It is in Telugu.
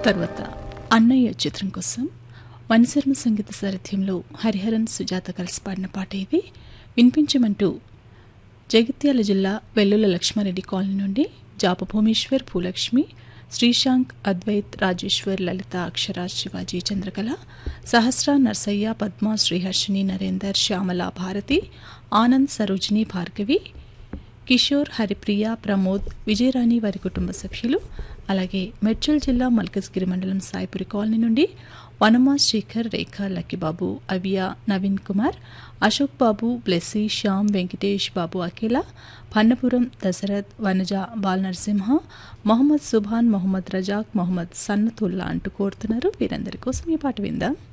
తర్వాత అన్నయ్య చిత్రం కోసం వనశర్మ సంగీత సారథ్యంలో హరిహరన్ సుజాత కలిసి పాడిన పాట ఇది వినిపించమంటూ జగిత్యాల జిల్లా వెల్లుల లక్ష్మారెడ్డి కాలనీ నుండి జాప భూమేశ్వర్ భూలక్ష్మి శ్రీశాంక్ అద్వైత్ రాజేశ్వర్ లలిత అక్షరాజ్ శివాజీ చంద్రకళ సహస్ర నర్సయ్య పద్మ శ్రీహర్షిని నరేందర్ శ్యామల భారతి ఆనంద్ సరోజిని భార్గవి కిషోర్ హరిప్రియ ప్రమోద్ విజయరాణి వారి కుటుంబ సభ్యులు అలాగే మెడ్చల్ జిల్లా మల్కజ్గిరి మండలం సాయిపురి కాలనీ నుండి వనమా శేఖర్ రేఖ లక్కిబాబు అవియా నవీన్ కుమార్ అశోక్ బాబు బ్లెస్సీ శ్యామ్ వెంకటేష్ బాబు అఖిల పన్నపురం దశరథ్ వనజ బాల్ నరసింహ మొహమ్మద్ సుభాన్ మొహమ్మద్ రజాక్ మొహమ్మద్ సన్నతుల్లా అంటూ కోరుతున్నారు వీరందరి కోసం ఈ పాట విందాం